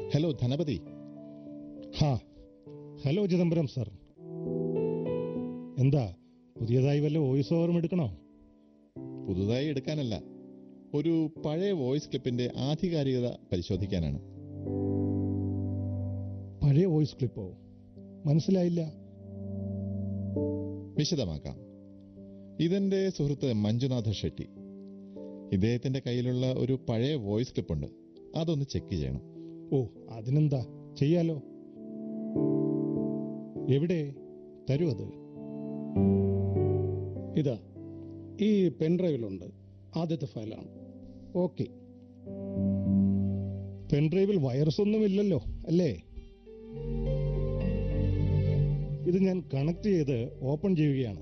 hello ധനപതി ഹാ hello Chidambaram sir എന്താ പുതിയതായി വല്ല വോയിസ് ഓവറും എടുക്കണോ പുതുതായി എടുക്കാനല്ല ഒരു പഴയ വോയിസ് ക്ലിപ്പിന്റെ ആധികാരികത പരിശോധിക്കാനാണ് പഴയ വോയിസ് ക്ലിപ്പോ മനസ്സിലായില്ല വിശദമാക്കാം ഇതെന്റെ സുഹൃത്ത് മഞ്ജുനാഥ ഷെട്ടി ഇദ്ദേഹത്തിന്റെ കയ്യിലുള്ള ഒരു പഴയ വോയിസ് ക്ലിപ്പുണ്ട് അതൊന്ന് ചെക്ക് ചെയ്യണം ഓ അതിനെന്താ ചെയ്യാലോ എവിടെ തരൂ അത് ഇതാ ഈ പെൻഡ്രൈവിലുണ്ട് ആദ്യത്തെ ഫയലാണ് ഓക്കെ പെൻഡ്രൈവിൽ വൈറസ് ഒന്നും ഇല്ലല്ലോ അല്ലേ ഇത് ഞാൻ കണക്ട് ചെയ്ത് ഓപ്പൺ ചെയ്യുകയാണ്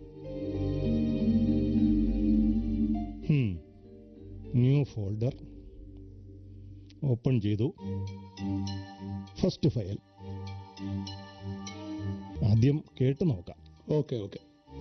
ന്യൂ ഫോൾഡർ ഓപ്പൺ ചെയ്തു ഫസ്റ്റ് ഫയൽ ആദ്യം കേട്ടു നോക്കാം ഓക്കെ ഓക്കെ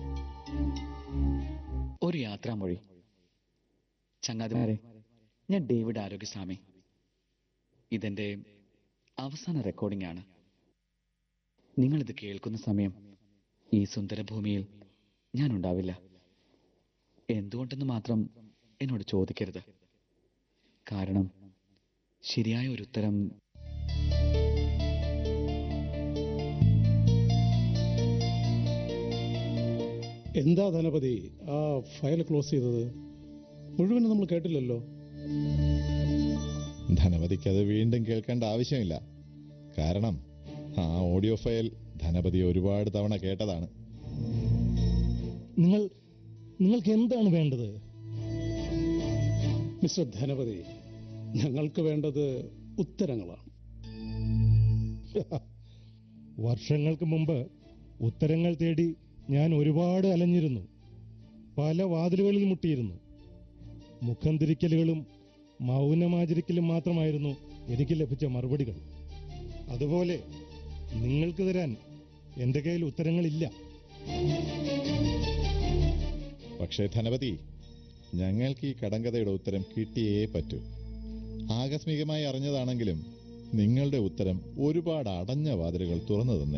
ഒരു യാത്രാമൊഴി ചങ്ങാതിമാരെ ഞാൻ ഡേവിഡ് ആരോഗ്യസ്വാമി ഇതെന്റെ അവസാന റെക്കോർഡിംഗ് ആണ് നിങ്ങളിത് കേൾക്കുന്ന സമയം ഈ സുന്ദരഭൂമിയിൽ ഞാൻ ഉണ്ടാവില്ല എന്തുകൊണ്ടെന്ന് മാത്രം എന്നോട് ചോദിക്കരുത് കാരണം ശരിയായ ഒരു ഉത്തരം എന്താ ധനപതി ആ ഫയൽ ക്ലോസ് ചെയ്തത് മുഴുവനും നമ്മൾ കേട്ടില്ലല്ലോ ധനപതിക്ക് അത് വീണ്ടും കേൾക്കേണ്ട ആവശ്യമില്ല കാരണം ആ ഓഡിയോ ഫയൽ ധനപതി ഒരുപാട് തവണ കേട്ടതാണ് നിങ്ങൾ നിങ്ങൾക്ക് എന്താണ് വേണ്ടത് മിസ്റ്റർ ധനപതി ഞങ്ങൾക്ക് വേണ്ടത് ഉത്തരങ്ങളാണ് വർഷങ്ങൾക്ക് മുമ്പ് ഉത്തരങ്ങൾ തേടി ഞാൻ ഒരുപാട് അലഞ്ഞിരുന്നു പല വാതിലുകളിൽ മുട്ടിയിരുന്നു മുഖം തിരിക്കലുകളും മൗനമാചരിക്കലും മാത്രമായിരുന്നു എനിക്ക് ലഭിച്ച മറുപടികൾ അതുപോലെ നിങ്ങൾക്ക് തരാൻ എൻ്റെ കയ്യിൽ ഉത്തരങ്ങളില്ല പക്ഷേ ധനപതി ഞങ്ങൾക്ക് ഈ കടങ്കഥയുടെ ഉത്തരം കിട്ടിയേ പറ്റൂ ആകസ്മികമായി അറിഞ്ഞതാണെങ്കിലും നിങ്ങളുടെ ഉത്തരം ഒരുപാട് അടഞ്ഞ വാതിലുകൾ തുറന്നു തന്നെ